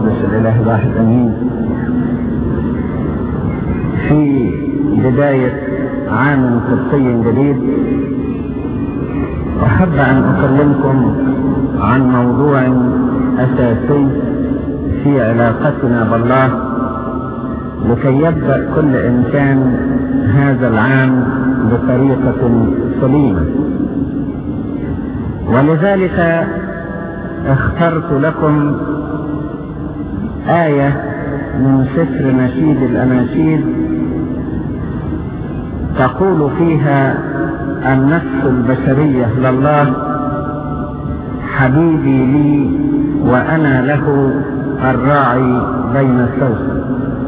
القدس الإله الواحد أمين في بداية عام قبطي جديد أحب أن أكلمكم عن موضوع أساسي في علاقتنا بالله لكي يبدأ كل إنسان هذا العام بطريقة سليمة ولذلك اخترت لكم آية من سفر نشيد الأناشيد تقول فيها النفس البشرية لله حبيبي لي وأنا له الراعي بين السوسن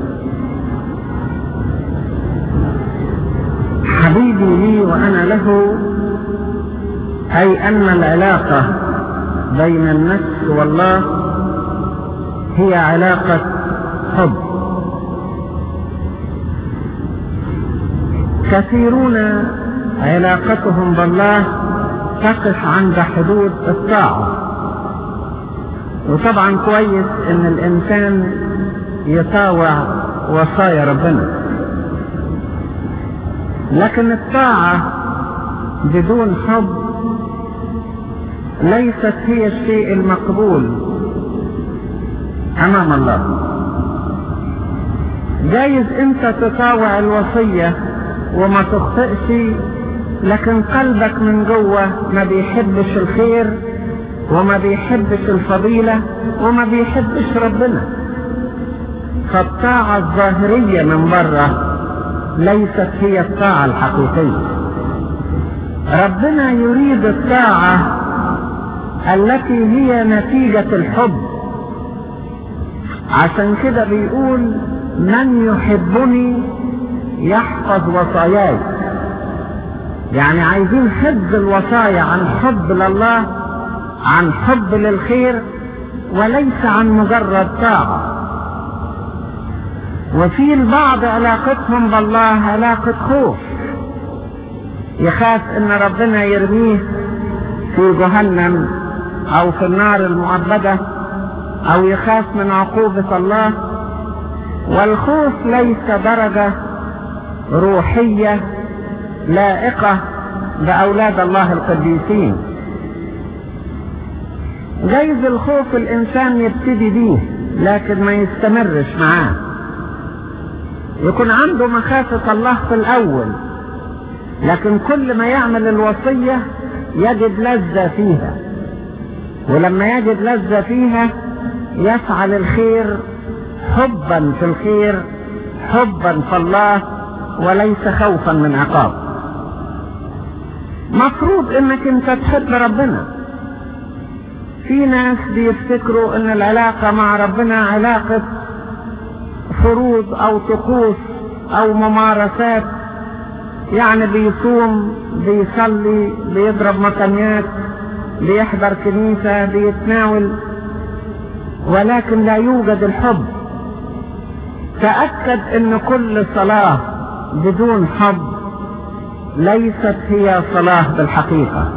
حبيبي لي وأنا له أي أن العلاقة بين النفس والله هي علاقة حب كثيرون علاقتهم بالله تقف عند حدود الطاعة وطبعا كويس ان الانسان يطاوع وصايا ربنا لكن الطاعة بدون حب ليست هي الشيء المقبول امام الله جايز انت تطاوع الوصية وما تخطئش لكن قلبك من جوه ما بيحبش الخير وما بيحبش الفضيلة وما بيحبش ربنا فالطاعة الظاهرية من بره ليست هي الطاعة الحقيقية ربنا يريد الطاعة التي هي نتيجة الحب عشان كده بيقول من يحبني يحفظ وصاياي يعني عايزين حفظ الوصايا عن حب لله عن حب للخير وليس عن مجرد طاعة وفي البعض علاقتهم بالله علاقة خوف يخاف ان ربنا يرميه في جهنم او في النار المعبدة او يخاف من عقوبة الله والخوف ليس درجة روحية لائقة بأولاد الله القديسين جايز الخوف الإنسان يبتدي بيه لكن ما يستمرش معاه يكون عنده مخافة الله في الأول لكن كل ما يعمل الوصية يجد لذة فيها ولما يجد لذة فيها يفعل الخير حبا في الخير حبا في الله وليس خوفا من عقاب مفروض انك انت تحب ربنا في ناس بيفتكروا ان العلاقة مع ربنا علاقة فروض او طقوس او ممارسات يعني بيصوم بيصلي بيضرب مكانيات بيحضر كنيسة بيتناول ولكن لا يوجد الحب تأكد ان كل صلاة بدون حب ليست هي صلاة بالحقيقة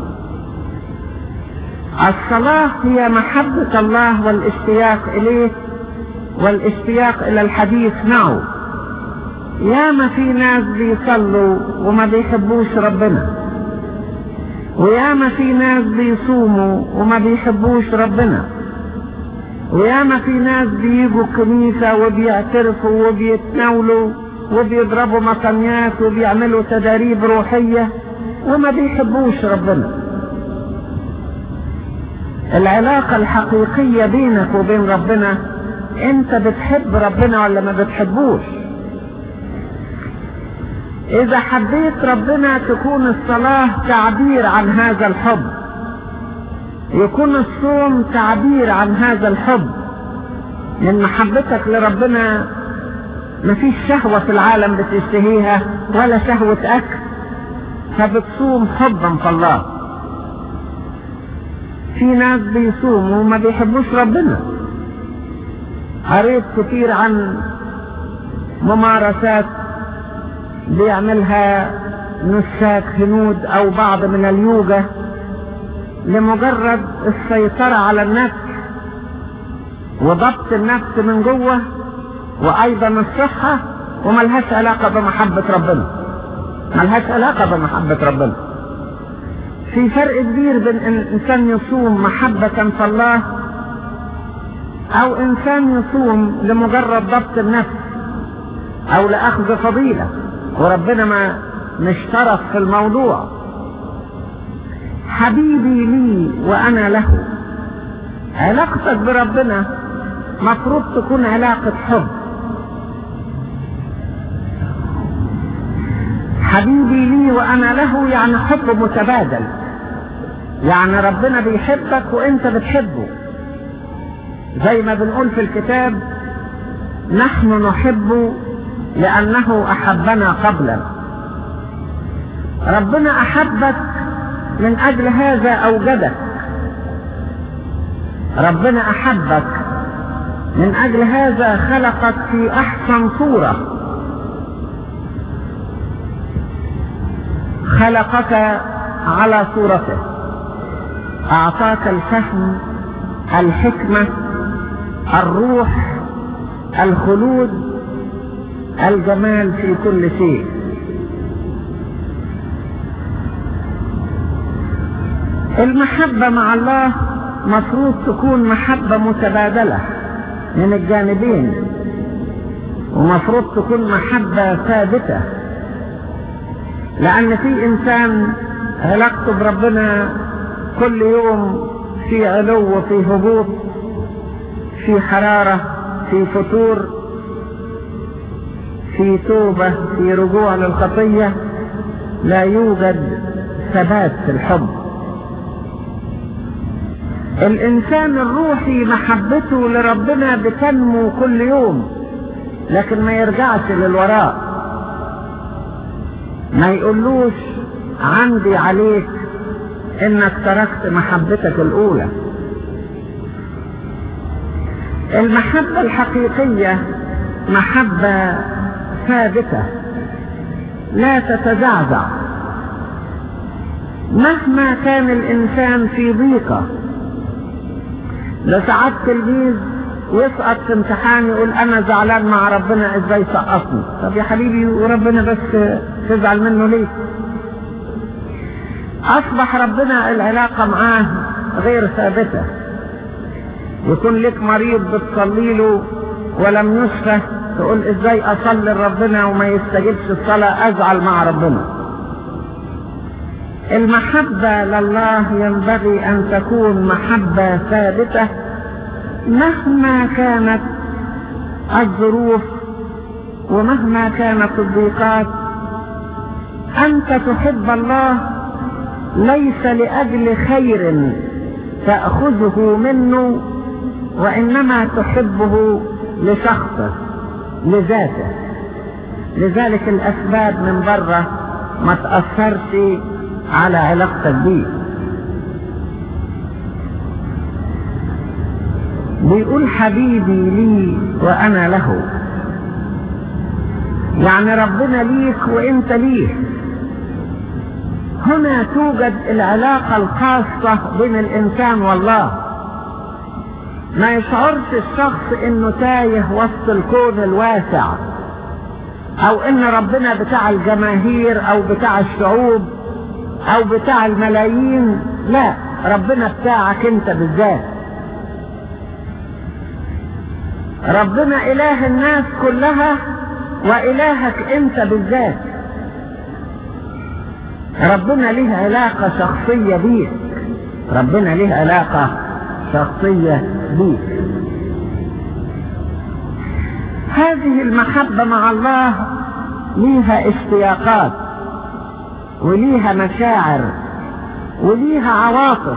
الصلاة هي محبة الله والاشتياق إليه والاشتياق إلى الحديث معه ياما في ناس بيصلوا وما بيحبوش ربنا وياما في ناس بيصوموا وما بيحبوش ربنا وياما في ناس بيجوا الكنيسة وبيعترفوا وبيتناولوا وبيضربوا مقاميات وبيعملوا تداريب روحية وما بيحبوش ربنا العلاقة الحقيقية بينك وبين ربنا انت بتحب ربنا ولا ما بتحبوش اذا حبيت ربنا تكون الصلاة تعبير عن هذا الحب يكون الصوم تعبير عن هذا الحب من محبتك لربنا مفيش شهوة في العالم بتشتهيها ولا شهوة أكل فبتصوم حبا في الله في ناس بيصوموا وما بيحبوش ربنا قريت كتير عن ممارسات بيعملها نساك هنود او بعض من اليوجا لمجرد السيطرة على النفس وضبط النفس من جوه وايضا الصحة وملهاش علاقة بمحبة ربنا ملهاش علاقة بمحبة ربنا في فرق كبير بين ان انسان يصوم محبة في الله او انسان يصوم لمجرد ضبط النفس او لاخذ فضيلة وربنا ما مش طرف في الموضوع حبيبي لي وانا له علاقتك بربنا مفروض تكون علاقة حب حبيبي لي وانا له يعني حب متبادل يعني ربنا بيحبك وانت بتحبه زي ما بنقول في الكتاب نحن نحب لانه احبنا قبلا ربنا احبك من اجل هذا اوجدك ربنا احبك من اجل هذا خلقك في احسن صورة خلقك على صورته اعطاك الفهم الحكمة الروح الخلود الجمال في كل شيء المحبة مع الله مفروض تكون محبة متبادلة من الجانبين ومفروض تكون محبة ثابتة لأن في إنسان علاقته بربنا كل يوم في علو وفي هبوط في حرارة في فتور في توبة في رجوع للخطية لا يوجد ثبات في الحب الانسان الروحي محبته لربنا بتنمو كل يوم لكن ما يرجعش للوراء ما يقولوش عندي عليك انك تركت محبتك الاولى المحبة الحقيقية محبة ثابتة لا تتزعزع مهما كان الانسان في ضيقه لساعات تلميذ يسقط في امتحان يقول انا زعلان مع ربنا ازاي سقطني طب يا حبيبي وربنا بس تزعل منه ليه اصبح ربنا العلاقة معاه غير ثابتة يكون لك مريض بتصلي له ولم يشفى تقول ازاي اصلي لربنا وما يستجيبش الصلاة ازعل مع ربنا المحبة لله ينبغي أن تكون محبة ثابتة مهما كانت الظروف ومهما كانت الضيقات أنت تحب الله ليس لأجل خير تأخذه منه وإنما تحبه لشخصه لذاته لذلك الأسباب من بره ما تأثرش على علاقتك بيه بيقول حبيبي لي وانا له يعني ربنا ليك وانت ليه هنا توجد العلاقة الخاصة بين الانسان والله ما يشعرش الشخص انه تايه وسط الكون الواسع او ان ربنا بتاع الجماهير او بتاع الشعوب او بتاع الملايين لا ربنا بتاعك انت بالذات ربنا اله الناس كلها والهك انت بالذات ربنا له علاقة شخصية بيك ربنا له علاقة شخصية بيك هذه المحبة مع الله ليها اشتياقات وليها مشاعر وليها عواطف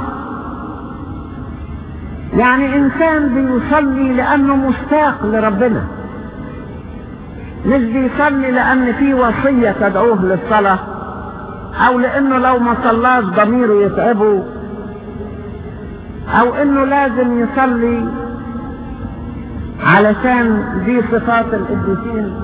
يعني انسان بيصلي لانه مشتاق لربنا مش بيصلي لان في وصية تدعوه للصلاة او لانه لو ما صلاش ضميره يتعبه او انه لازم يصلي علشان دي صفات القديسين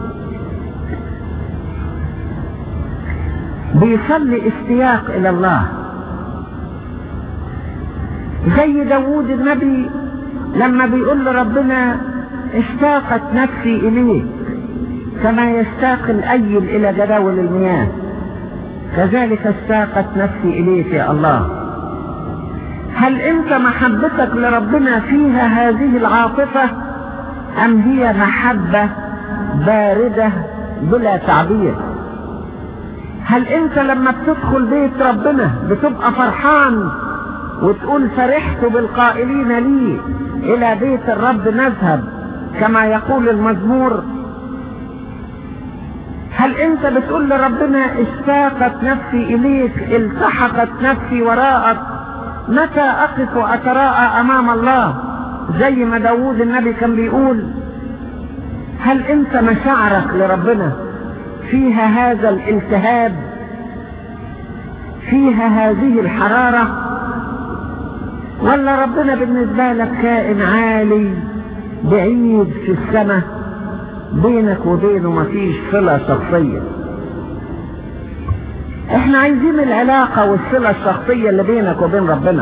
بيصلي اشتياق الى الله زي داوود النبي لما بيقول لربنا اشتاقت نفسي اليك كما يشتاق الايل الى جداول المياه كذلك اشتاقت نفسي اليك يا الله هل انت محبتك لربنا فيها هذه العاطفة ام هي محبة باردة بلا تعبير هل انت لما بتدخل بيت ربنا بتبقى فرحان وتقول فرحت بالقائلين لي الى بيت الرب نذهب كما يقول المزمور هل انت بتقول لربنا اشتاقت نفسي اليك التحقت نفسي وراءك متى اقف واتراءى امام الله زي ما داوود النبي كان بيقول هل انت مشاعرك لربنا فيها هذا الالتهاب فيها هذه الحرارة ولا ربنا بالنسبة لك كائن عالي بعيد في السماء بينك وبينه مفيش صلة شخصية احنا عايزين العلاقة والصلة الشخصية اللي بينك وبين ربنا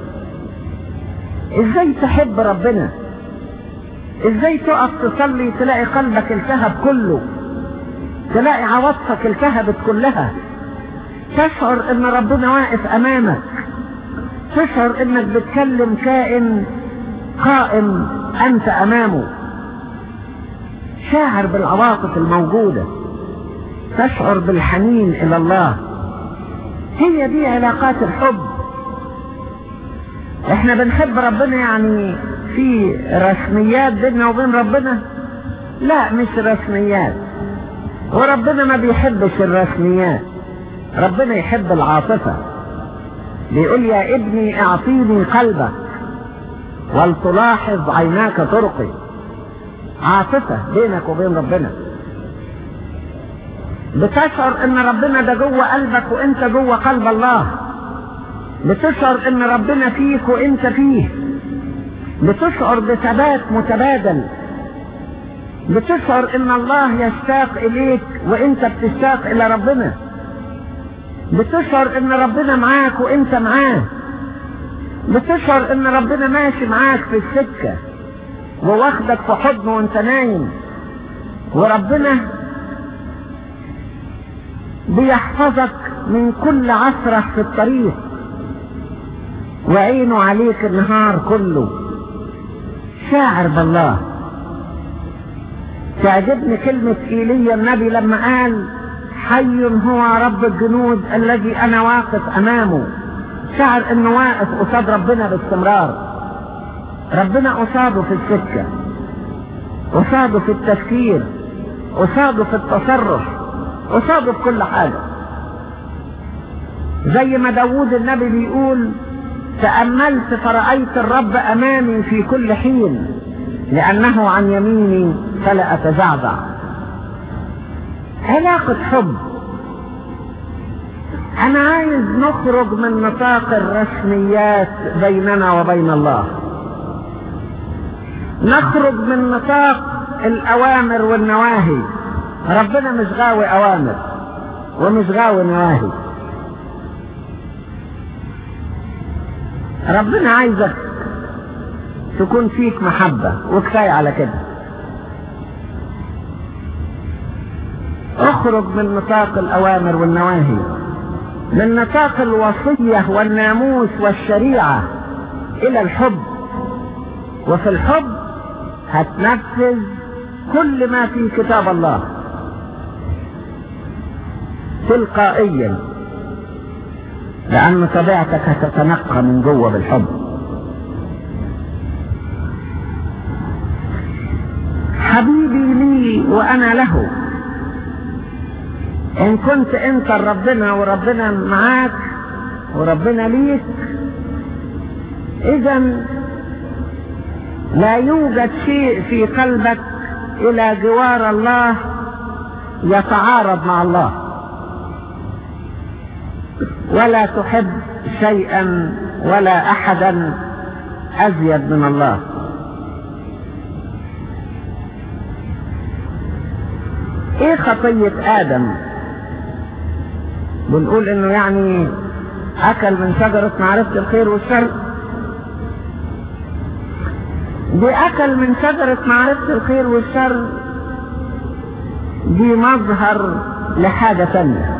ازاي تحب ربنا ازاي تقف تصلي تلاقي قلبك التهب كله تلاقي عواطفك التهبت كلها تشعر ان ربنا واقف امامك تشعر انك بتكلم كائن قائم انت امامه شاعر بالعواطف الموجودة تشعر بالحنين الى الله هي دي علاقات الحب احنا بنحب ربنا يعني في رسميات بيننا وبين ربنا لا مش رسميات وربنا ما بيحبش الرسميات ربنا يحب العاطفة بيقول يا ابني اعطيني قلبك ولتلاحظ عيناك طرقي عاطفة بينك وبين ربنا بتشعر ان ربنا ده جوه قلبك وانت جوه قلب الله بتشعر ان ربنا فيك وانت فيه بتشعر بثبات متبادل بتشعر ان الله يشتاق اليك وانت بتشتاق الى ربنا بتشعر ان ربنا معاك وانت معاه بتشعر ان ربنا ماشي معاك في السكة وواخدك في حضنه وانت نايم وربنا بيحفظك من كل عثرة في الطريق وعينه عليك النهار كله شاعر بالله تعجبني كلمة إيليا النبي لما قال حي هو رب الجنود الذي أنا واقف أمامه شعر إنه واقف قصاد ربنا باستمرار ربنا قصاده في السكة قصاده في التفكير قصاده في التصرف قصاده في كل حاجة زي ما داوود النبي بيقول تأملت فرأيت الرب أمامي في كل حين لأنه عن يميني فلا أتزعزع علاقة حب أنا عايز نخرج من نطاق الرسميات بيننا وبين الله نخرج من نطاق الأوامر والنواهي ربنا مش غاوي أوامر ومش غاوي نواهي ربنا عايزك تكون فيك محبة وكفاية على كده اخرج من نطاق الأوامر والنواهي من نطاق الوصية والناموس والشريعة إلى الحب وفي الحب هتنفذ كل ما في كتاب الله تلقائيا لأن طبيعتك هتتنقى من جوه بالحب حبيبي لي وأنا له إن كنت أنت ربنا وربنا معاك وربنا ليك إذا لا يوجد شيء في قلبك إلى جوار الله يتعارض مع الله ولا تحب شيئا ولا احدا ازيد من الله ايه خطية ادم بنقول انه يعني اكل من شجرة معرفة الخير والشر دي اكل من شجرة معرفة الخير والشر دي مظهر لحاجة تانية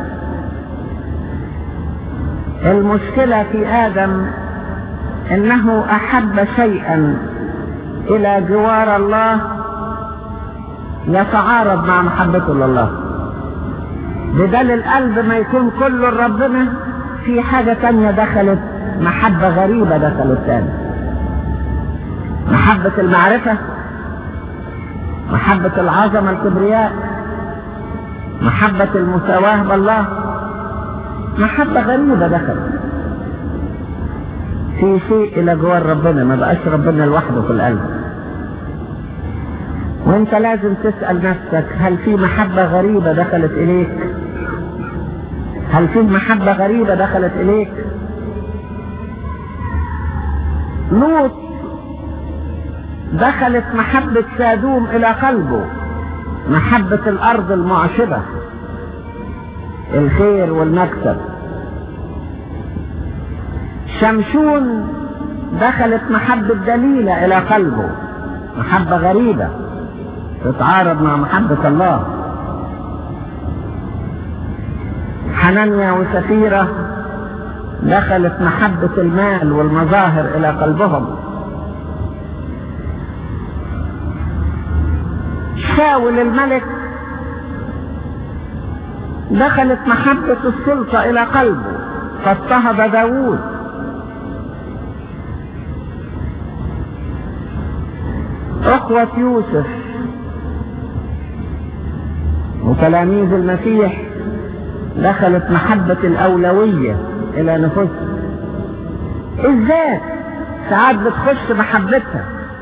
المشكلة في ادم انه احب شيئا الى جوار الله يتعارض مع محبته لله بدل القلب ما يكون كله لربنا في حاجة تانية دخلت محبة غريبة دخلت تاني محبة المعرفة محبة العظمة الكبرياء محبة المساواة بالله محبة غريبة دخلت في شيء الى جوار ربنا ما بقاش ربنا لوحده في القلب وانت لازم تسأل نفسك هل في محبة غريبة دخلت اليك هل في محبة غريبة دخلت اليك لوط دخلت محبة سادوم الى قلبه محبة الارض المعشبة الخير والمكسب شمشون دخلت محبة دليلة الى قلبه محبة غريبة تتعارض مع محبة الله حنانيا وسفيرة دخلت محبة المال والمظاهر الى قلبهم شاول الملك دخلت محبة السلطة الى قلبه فاضطهد داوود اخوة يوسف وتلاميذ المسيح دخلت محبة الأولوية إلى نفوسهم الذات ساعات بتخش محبتها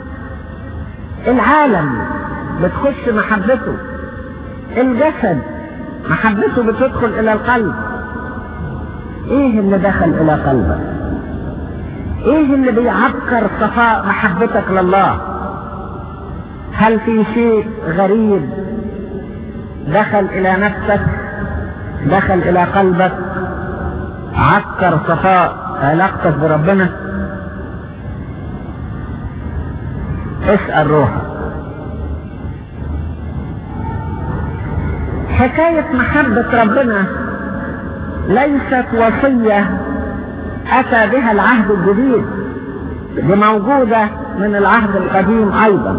العالم بتخش محبته الجسد محبته بتدخل إلى القلب إيه اللي دخل إلى قلبك إيه اللي بيعكر صفاء محبتك لله هل في شيء غريب دخل الى نفسك دخل الى قلبك عكر صفاء علاقتك بربنا اسأل روحك حكاية محبة ربنا ليست وصية أتى بها العهد الجديد دي موجودة من العهد القديم أيضا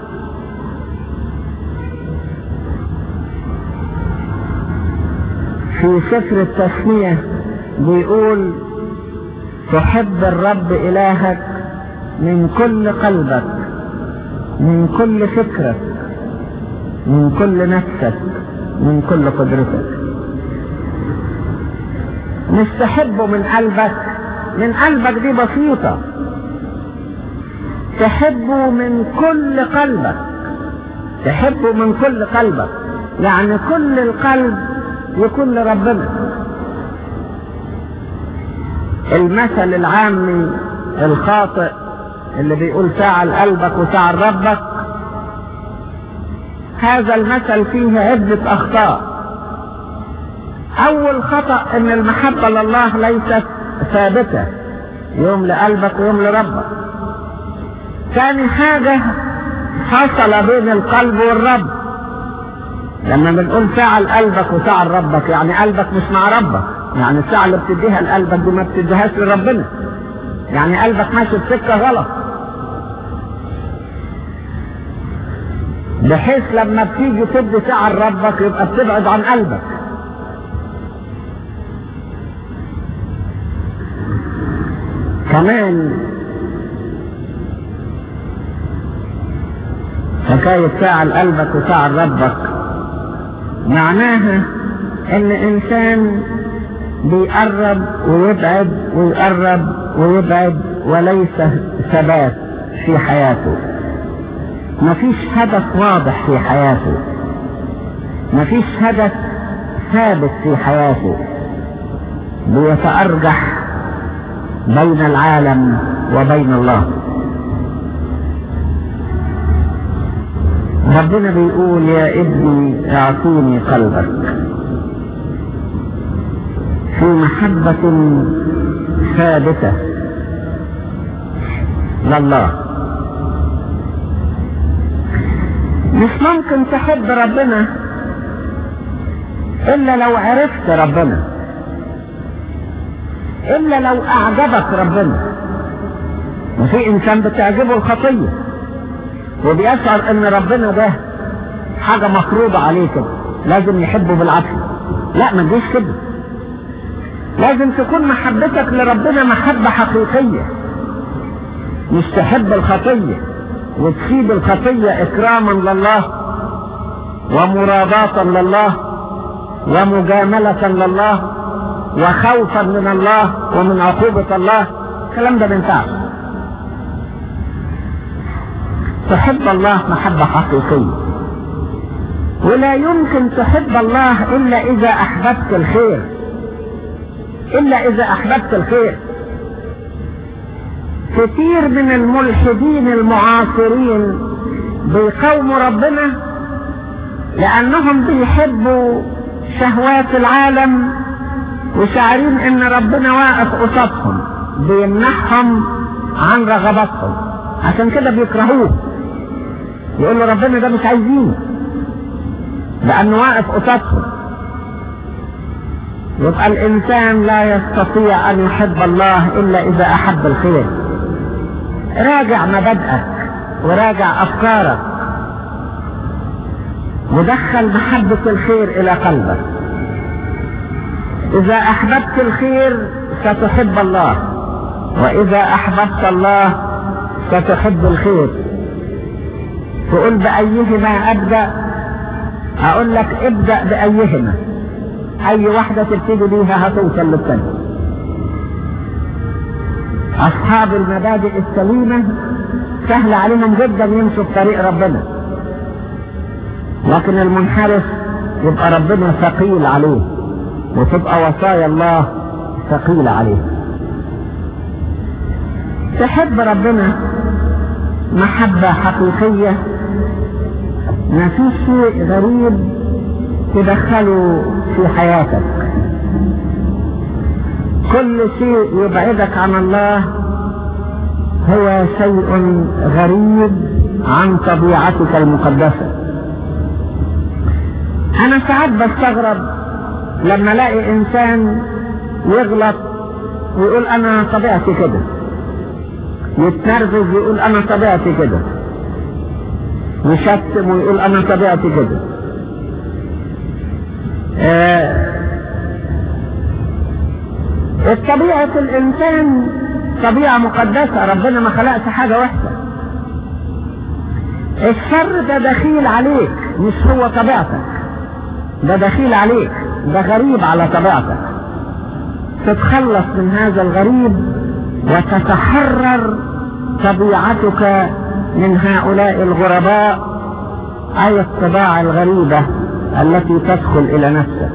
في سفر التسمية بيقول تحب الرب إلهك من كل قلبك من كل فكرك من كل نفسك من كل قدرتك مش تحبه من قلبك من قلبك دي بسيطة تحبه من كل قلبك تحبه من كل قلبك يعني كل القلب يكون لربنا المثل العامي الخاطئ اللي بيقول ساعة لقلبك وساعة لربك هذا المثل فيه عدة أخطاء أول خطأ إن المحبة لله ليست ثابتة يوم لقلبك ويوم لربك ثاني حاجة حصل بين القلب والرب لما بنقول ساعة لقلبك وساعة لربك يعني قلبك مش مع ربك يعني الساعة اللي بتديها لقلبك دي ما بتديهاش لربنا يعني قلبك ماشي بسكة غلط بحيث لما بتيجي تدي ساعة لربك يبقى بتبعد عن قلبك كمان حكاية ساعة لقلبك وساعة لربك معناها ان انسان بيقرب ويبعد ويقرب ويبعد وليس ثبات في حياته مفيش هدف واضح في حياته مفيش هدف ثابت في حياته بيتأرجح بين العالم وبين الله ربنا بيقول يا ابني اعطيني قلبك في محبة ثابتة لله مش ممكن تحب ربنا الا لو عرفت ربنا الا لو اعجبك ربنا وفي انسان بتعجبه الخطيه وبيشعر ان ربنا ده حاجه مفروضه عليه كده لازم يحبه بالعافيه لا ما تجيش كده لازم تكون محبتك لربنا محبه حقيقيه مش تحب الخطيه وتسيب الخطيه اكراما لله ومراداه لله ومجامله لله وخوفا من الله ومن عقوبه الله الكلام ده ما ينفعش تحب الله محبة حقيقية ولا يمكن تحب الله إلا إذا أحببت الخير إلا إذا أحببت الخير كثير من الملحدين المعاصرين بيقاوموا ربنا لأنهم بيحبوا شهوات العالم وشاعرين إن ربنا واقف قصادهم بيمنحهم عن رغباتهم عشان كده بيكرهوه يقول له ربنا ده مش عايزينه لانه واقف قصادهم يبقى الانسان لا يستطيع ان يحب الله الا اذا احب الخير راجع مبادئك وراجع افكارك ودخل محبة الخير الى قلبك اذا احببت الخير ستحب الله واذا احببت الله ستحب الخير تقول بأيهما أبدأ أقول لك ابدأ بأيهما أي واحدة تبتدي بيها هتوصل للثانية أصحاب المبادئ السليمة سهل عليهم جدا يمشوا في طريق ربنا لكن المنحرف يبقى ربنا ثقيل عليه وتبقى وصايا الله ثقيلة عليه تحب ربنا محبة حقيقية ما فيش شيء غريب تدخله في حياتك كل شيء يبعدك عن الله هو شيء غريب عن طبيعتك المقدسة انا ساعات بستغرب لما الاقي انسان يغلط ويقول انا طبيعتي كده يتنرفز ويقول انا طبيعتي كده يشتم ويقول انا طبيعتي كده آه الطبيعة الانسان طبيعة مقدسة ربنا ما خلقش حاجة وحشة الشر ده دخيل عليك مش هو طبيعتك ده دخيل عليك ده غريب على طبيعتك تتخلص من هذا الغريب وتتحرر طبيعتك من هؤلاء الغرباء أي الطباع الغريبة التي تدخل إلى نفسك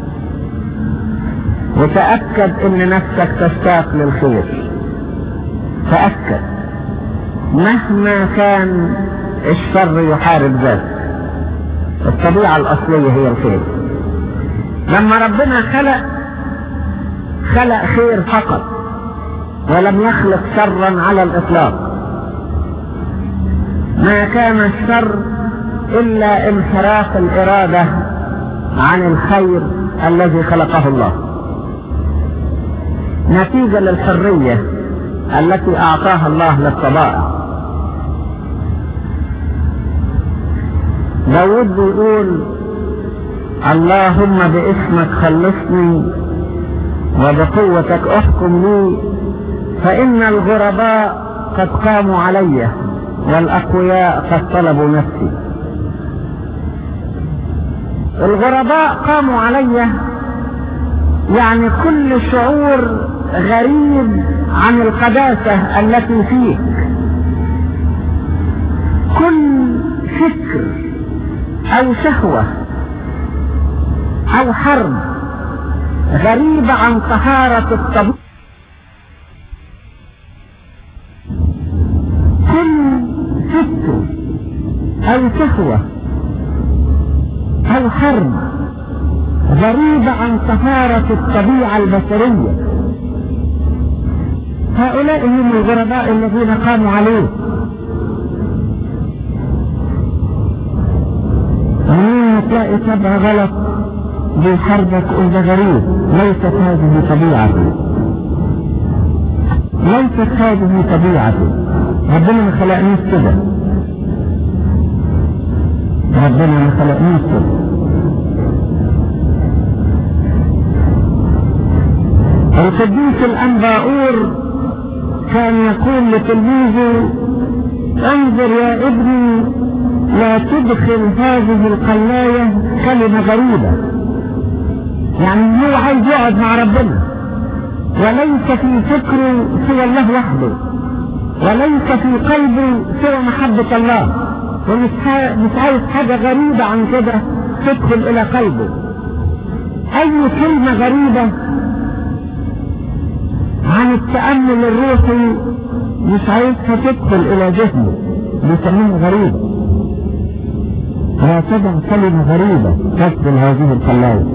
وتأكد أن نفسك تشتاق للخير تأكد مهما كان الشر يحارب ذلك الطبيعة الأصلية هي الخير لما ربنا خلق خلق خير فقط ولم يخلق شرا على الإطلاق ما كان الشر إلا انحراف الإرادة عن الخير الذي خلقه الله نتيجة للحرية التي أعطاها الله للطبائع داود بيقول اللهم باسمك خلصني وبقوتك احكم لي فإن الغرباء قد قاموا علي والأقوياء قد طلبوا نفسي الغرباء قاموا علي يعني كل شعور غريب عن القداسة التي فيك كل فكر أو شهوة أو حرب غريبة عن طهارة الطبيعة كل فكر أو شهوة أو حرب غريبة عن طهارة الطبيعة البشرية هؤلاء هم الغرباء الذين قاموا عليه تلاقي طبع غلط بيحاربك قول ده غريب ليست هذه طبيعتي ليست هذه طبيعتي ربنا ما خلقنيش كده ربنا ما خلقنيش كده القديس الأنباؤور كان يقول لتلميذه انظر يا ابني لا تدخل هذه القلاية كلمة غريبة يعني هو عايز يقعد مع ربنا وليس في فكره سوى الله وحده وليس في قلبه سوى محبة الله ومش مش عايز حاجة غريبة عن كده تدخل إلى قلبه أي كلمة غريبة عن التأمل الروحي مش عايزها تدخل إلى ذهنه بيسموها غريبة لا تدع كلمة غريبة تدخل هذه القلاية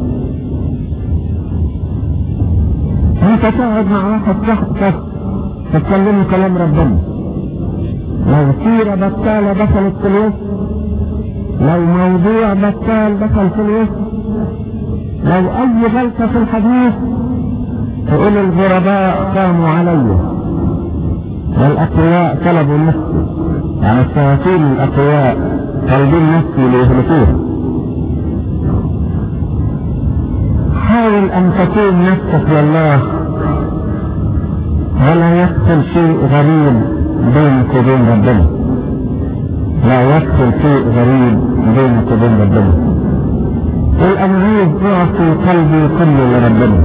انت تقعد مع واحد تحت تتكلموا كلام ربنا لو سيرة بطالة دخلت في الوسط لو موضوع بطال دخل في الوسط لو اي غلطة في الحديث تقول الغرباء قاموا علي والاقوياء طلبوا نفسي يعني الشياطين الاقوياء طالبين نفسي ليهلكوها حاول ان تكون نفسك لله ولا يدخل شيء غريب بينك وبين ربنا لا يدخل شيء غريب بينك وبين ربنا قل انا عايز اعطي قلبي كله لربنا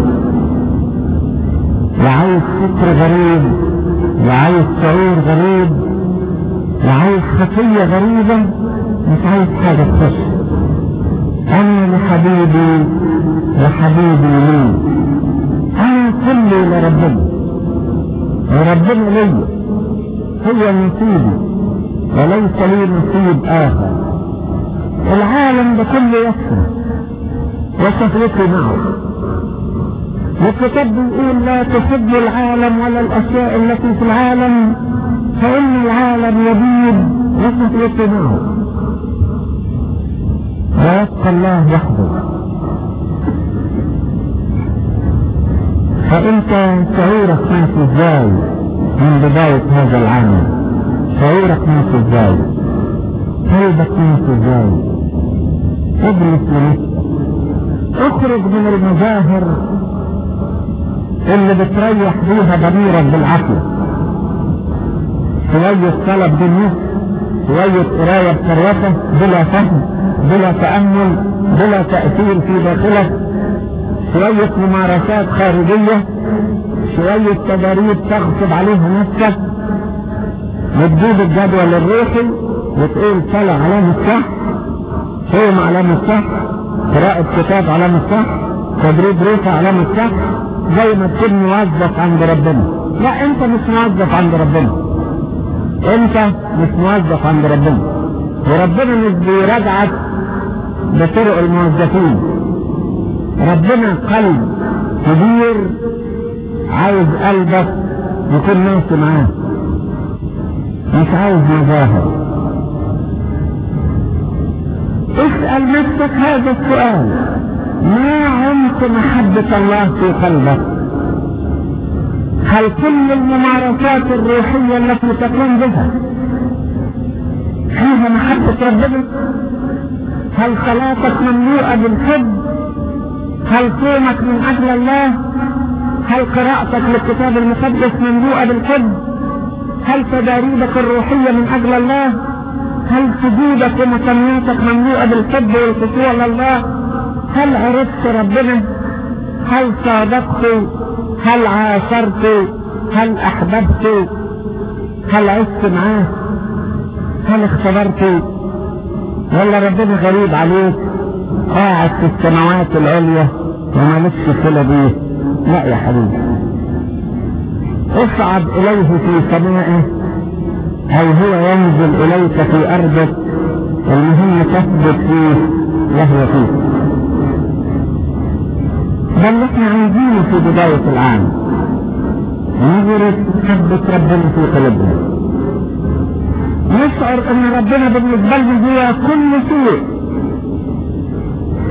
وعايز فكر غريب وعايز شعور غريب وعايز خطية غريبة مش عايز حاجة تخش انا لحبيبي وحبيبي لي انا كلي لربنا وربنا لي هو نصيبي وليس لي نصيب اخر العالم ده كله يسرى وشهوتي معه والكتاب بيقول لا تحب العالم ولا الاشياء التي في العالم فان العالم يبيد وشهوتي معه ويبقى الله وحده فانت شعورك ماشي ازاي من بداية هذا العام شعورك ماشي ازاي قلبك ماشي ازاي اجلس لنفسك اخرج من المظاهر اللي بتريح بيها ضميرك بالعقل شوية طلب دنيا شوية قراية بثروته بلا فهم بلا تأمل بلا تأثير في داخلك شوية ممارسات خارجية شوية تداريب تغصب عليها نفسك وتجيب الجدول الروحي وتقول صلاة علامة صح صوم علامة صح قراءة كتاب علامة صح تدريب روحي علامة صح زي ما تكون موظف عند ربنا لا انت مش موظف عند ربنا انت مش موظف عند ربنا وربنا مش بيراجعك بطرق الموظفين ربنا قلب كبير عايز قلبك يكون ماشي معاه مش عايز مظاهر اسأل نفسك هذا السؤال ما عمق محبة الله في قلبك هل كل الممارسات الروحية التي تقوم بها فيها محبة ربنا هل صلاتك مملوءة بالحب هل صومك من اجل الله هل قراءتك للكتاب المقدس مملوءة بالحب هل تداريبك الروحية من اجل الله هل سجودك ومسمياتك مملوءة بالحب والخشوع لله هل عرفت ربنا هل صادقت هل عاشرت هل احببت هل عشت معاه هل اختبرت ولا ربنا غريب عليك قاعد في السماوات العليا ومالكش صله بيه لا يا حبيبي اصعد اليه في سمائه او هو ينزل اليك في ارضك المهم تثبت فيه وهو فيك ده اللي احنا عايزينه في بداية العام نظرة محبة ربنا في قلوبنا نشعر ان ربنا بالنسبة لنا هو كل شيء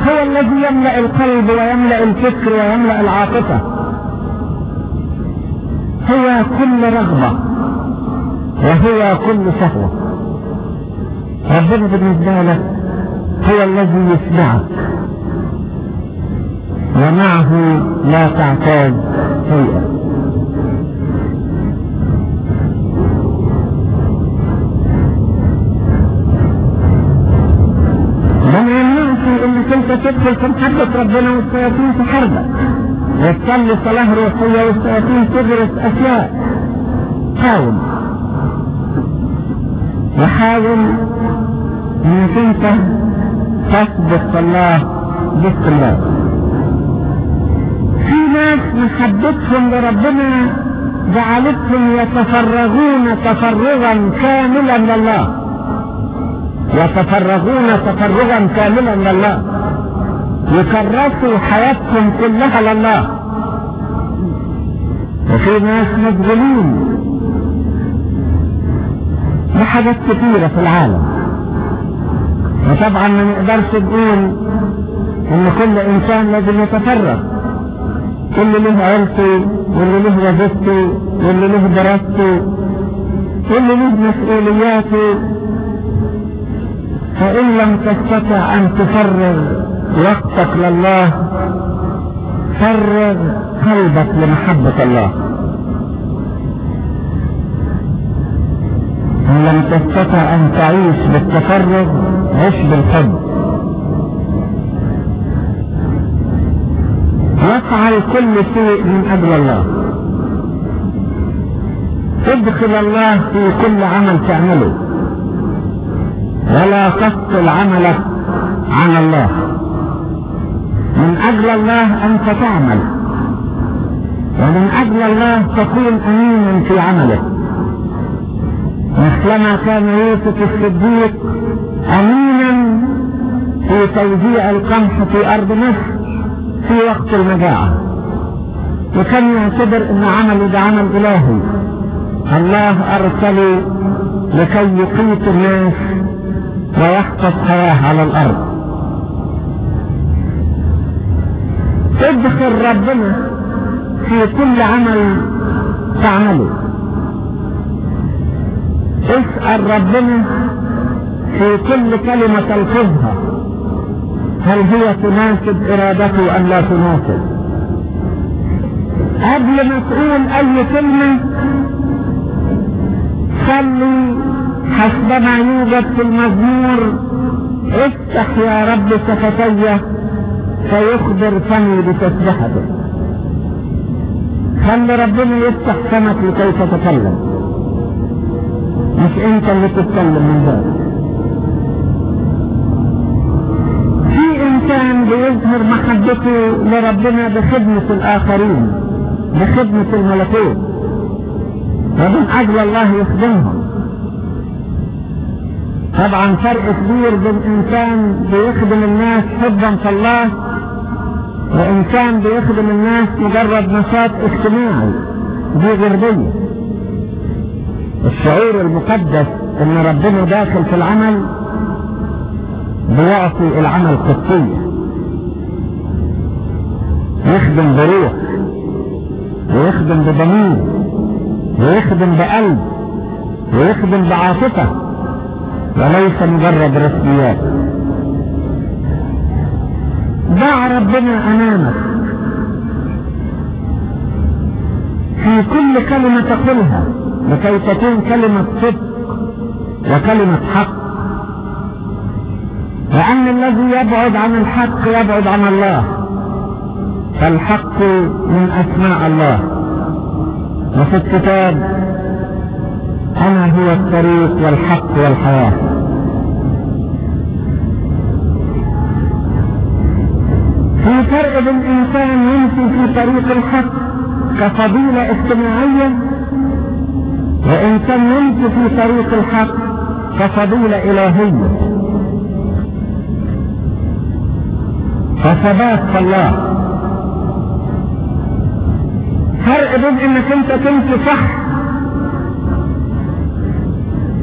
هو الذي يملأ القلب ويملأ الفكر ويملأ العاطفة هو كل رغبة وهو كل شهوة ربنا بالنسبة لك هو الذي يسمعك ومعه لا تعتاد شيئا ما يمنعش انك انت تدخل في محبة ربنا والشياطين تحاربك وتصلي صلاة روحية والشياطين تدرس اشياء حاول وحاول انك انت تثبت الله باستمرار في ناس محبتهم لربنا جعلتهم يتفرغون تفرغا كاملا لله يتفرغون تفرغا كاملا لله يكرسوا حياتهم كلها لله وفي ناس مشغولين بحاجات كثيرة في العالم وطبعا ما نقدرش نقول ان كل انسان لازم يتفرغ كل له عيلته واللي له وظيفته واللي له دراسته واللي له مسؤولياته فإن لم تستطع أن تفرغ وقتك لله فرغ قلبك لمحبة الله إن لم تستطع أن تعيش بالتفرغ عش بالحب وافعل كل شيء من أجل الله ادخل الله في كل عمل تعمله ولا تفصل عملك عن الله من اجل الله انت تعمل ومن اجل الله تكون امينا في عملك مثلما كان يوسف الصديق امينا في توزيع القمح في ارض مصر في وقت المجاعة وكان يعتبر ان عمله ده عمل الهي الله ارسله لكي يقيت الناس ويحفظ حياة على الأرض ادخل ربنا في كل عمل تعمله اسأل ربنا في كل كلمة تلفظها هل هي تناسب إرادته أم لا تناسب قبل ما تقول أي كلمة صلي حسبما يوجد في المزمور افتح يا رب شفتي فيخبر فمي بتسبحته خلي ربنا يفتح فمك لكي تتكلم مش انت اللي تتكلم من ذلك في انسان بيظهر محبته لربنا بخدمة الاخرين بخدمة الملكوت ومن اجل الله يخدمهم طبعا فرق كبير بين انسان بيخدم الناس حبا في الله وانسان بيخدم الناس مجرد نشاط اجتماعي دي غربية الشعور المقدس ان ربنا داخل في العمل بيعطي العمل قدسية يخدم بروح ويخدم بضمير ويخدم بقلب ويخدم بعاطفه وليس مجرد رسميات ضع ربنا امامك في كل كلمة تقولها لكي تكون كلمة صدق وكلمة حق لأن الذي يبعد عن الحق يبعد عن الله فالحق من أسماء الله وفي الكتاب أنا هو الطريق والحق والحياة في فرق بين إنسان يمشي في طريق الحق كفضيلة اجتماعية وإنسان يمشي في طريق الحق كفضيلة إلهية فثبات في الله فرق بين انك انت تمشي صح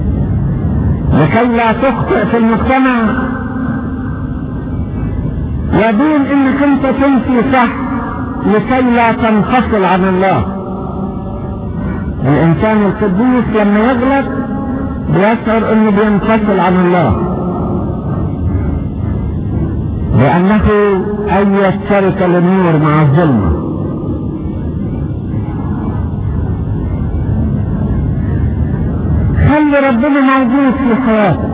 لكي لا تخطئ في المجتمع ودون انك انت تمشي صح لكي لا تنفصل عن الله الانسان القديس لما يغلط بيشعر انه بينفصل عن الله لانه اي شركة للنور مع الظلمة خلي ربنا موجود في حياتك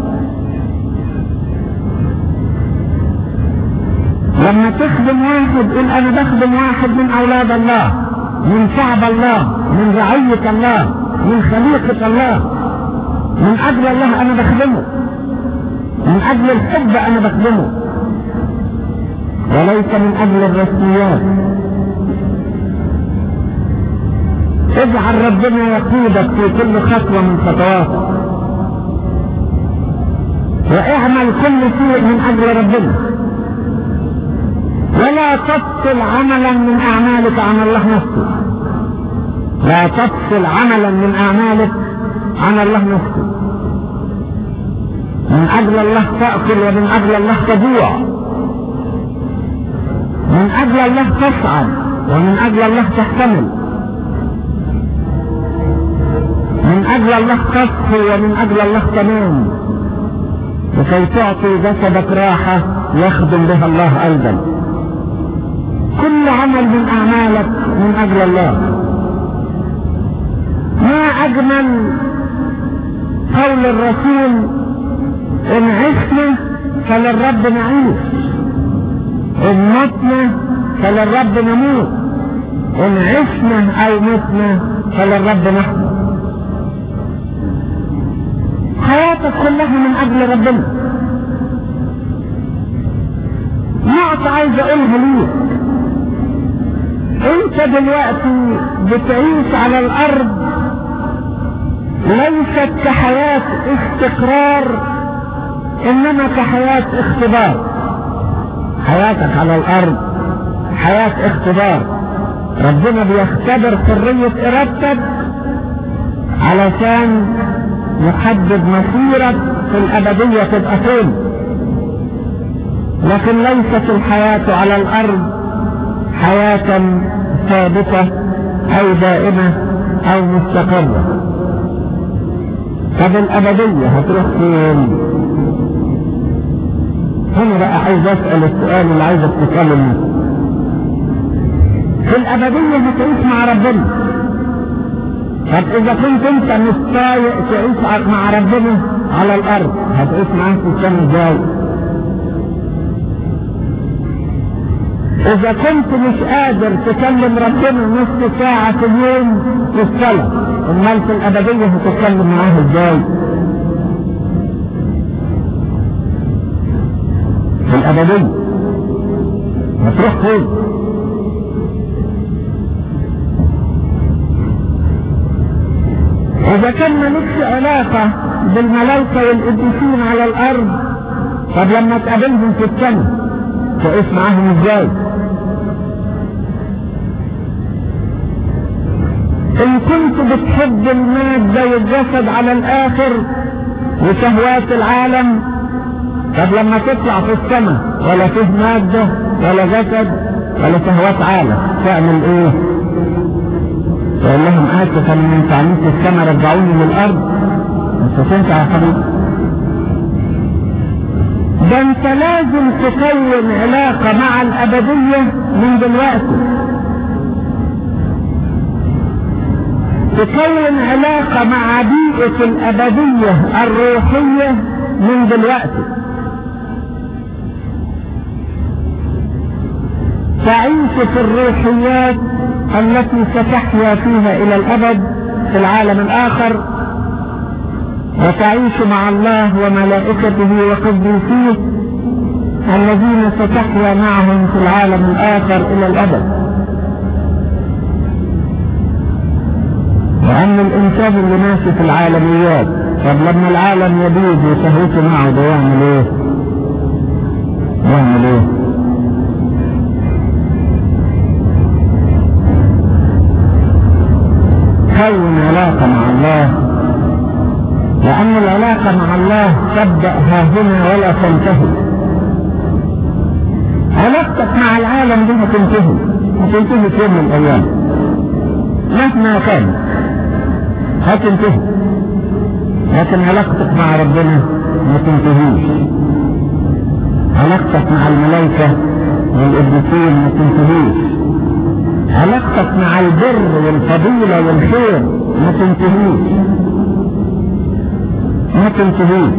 لما تخدم واحد قل انا بخدم واحد من اولاد الله من شعب الله من رعية الله من خليقة الله من اجل الله انا بخدمه من اجل الحب انا بخدمه وليس من اجل الرسميات اجعل ربنا يقودك في كل خطوة من خطواتك واعمل كل شيء من اجل ربنا ولا تفصل عملا من اعمالك عن الله نفسه لا تفصل عملا من اعمالك عن الله نفسه من اجل الله تأكل ومن اجل الله تجوع من اجل الله تصعد ومن اجل الله تحتمل من اجل الله تصحي ومن اجل الله تنام لكي تعطي جسدك راحة يخدم بها الله ايضا كل عمل من اعمالك من اجل الله ما اجمل قول الرسول ان عشنا فللرب نعيش ان متنا فللرب نموت ان عشنا او متنا فللرب نحن حياتك كلها من اجل ربنا نقطة عايز اقولها ليك انت دلوقتي بتعيش على الارض ليست كحياة استقرار انما كحياة اختبار حياتك على الارض حياة اختبار ربنا بيختبر حرية ارادتك علشان يحدد مصيرك في الابدية تبقى فين لكن ليست الحياة على الارض حياة ثابتة او دائمة او مستقرة طب الابدية هتروح فين هنا بقى عايز اسأل السؤال اللي عايزك تتكلم في الابدية هتعيش مع ربنا طب اذا كنت انت مش طايق تعيش مع ربنا على الارض هتعيش معاه في السنة الجاي اذا كنت مش قادر تكلم ربنا نص ساعة في اليوم في الصلاة امال في الابدية هتتكلم معاه ازاي في الابدية هتروح فين اذا كان مالكش علاقة بالملائكة والقديسين على الارض طب لما تقابلهم في السنة تعيش معاهم ازاي ان كنت بتحب المادة والجسد على الاخر وشهوات العالم طب لما تطلع في السماء ولا فيه مادة ولا جسد ولا شهوات عالم تعمل ايه تقول لهم اسف انا من تعليم السماء رجعوني للارض انت تنفع يا حبيبي ده انت لازم تكون علاقة مع الابدية من دلوقتي تكون علاقة مع بيئة الابدية الروحية من دلوقتي تعيش في الروحيات التي ستحيا فيها الى الابد في العالم الاخر وتعيش مع الله وملائكته وقديسيه الذين ستحيا معهم في العالم الاخر الى الابد وان الانسان اللي ماشي في العالميات طب لما العالم يبيد وشهوته معه ده يعمل ايه يعمل ايه كون علاقة مع الله لأن العلاقة مع الله تبدأ ها هنا ولا تنتهي علاقتك مع العالم دي هتنتهي هتنتهي في يوم من الايام مهما كان هتنتهي لكن علاقتك مع ربنا ما تنتهيش علاقتك مع الملائكة والقديسين ما تنتهيش علاقتك مع البر والفضيلة والخير ما تنتهيش ما تنتهيش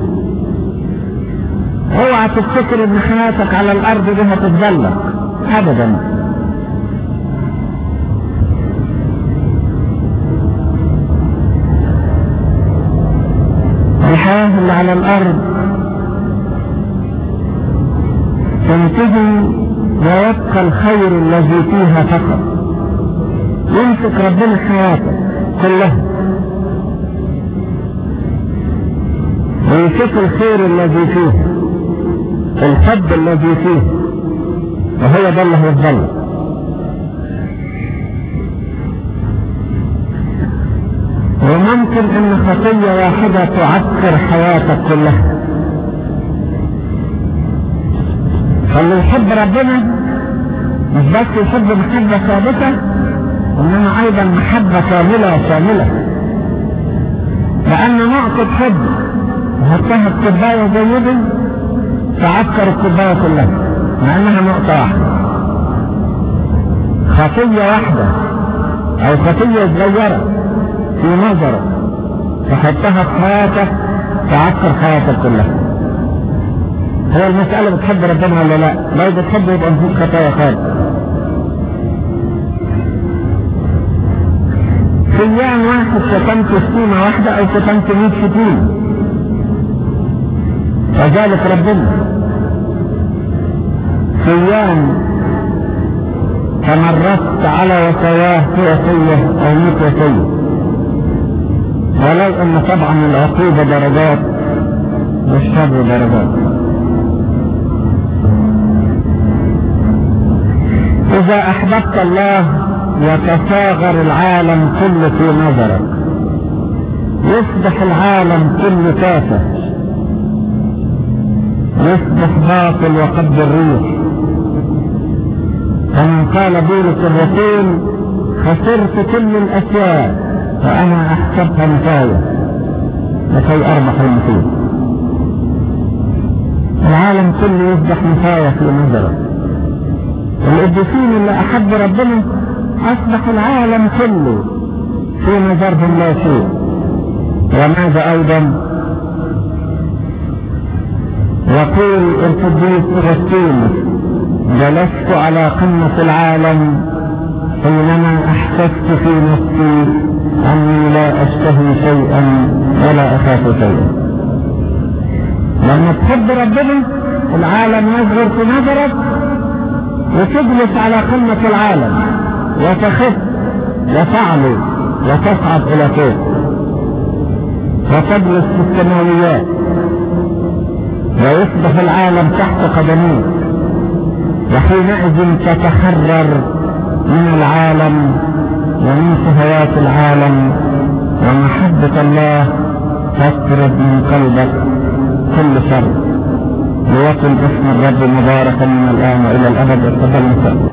اوعى تفتكر ان حياتك على الارض دي هتتبلغ ابدا الحياة اللي على الارض تنتهي ويبقى الخير الذي فيها فقط يمسك ربنا حياتك كلها ويشوف الخير الذي فيها الحب الذي فيه وهو ده اللي هيفضل وممكن ان خطية واحدة تعكر حياتك كلها فاللي يحب ربنا مش بس يحب محبة ثابتة انما ايضا محبة كاملة شاملة لان نقطة حب وحطها في كوباية زي دي تعكر الكوباية كلها مع انها نقطة واحدة خطية واحدة او خطية صغيرة في نظرك تحطها في حياتك تعكر حياتك كلها هو المسألة بتحب ربنا ولا لا؟ لو بتحب يبقى مفيش خطايا خالص. في ايام واحد شتمت شتيمة واحدة او شتمت 100 شتيمة. وذلك ربنا. في ايام تمردت على وصاياه في وصية او 100 وصية. ولو ان طبعا العقوبة درجات والشر درجات. إذا أحببت الله يتصاغر العالم كله في نظرك يصبح العالم كله تافه يصبح باطل وقد الريح كما قال بولس الرسول خسرت كل الأشياء فأنا أحسبها نفاية لكي أربح المسيح العالم كله يصبح نفاية في نظرك القديسين اللي احب ربنا اصبح العالم كله في نظرهم لا شيء وماذا ايضا يقول القديس اغسطين جلست على قمة العالم حينما احسست في نفسي اني لا اشتهي شيئا ولا اخاف شيئا لما تحب ربنا العالم يصغر في نظرك وتجلس على قمة العالم وتخف وتعلو وتصعد إلى فوق وتجلس في السماويات ويصبح العالم تحت قدميك وحينئذ تتحرر من العالم ومن شهوات العالم ومحبة الله تطرد من قلبك كل شر ليكن اسم الرب مباركا من الآن وإلى الأبد اتفضل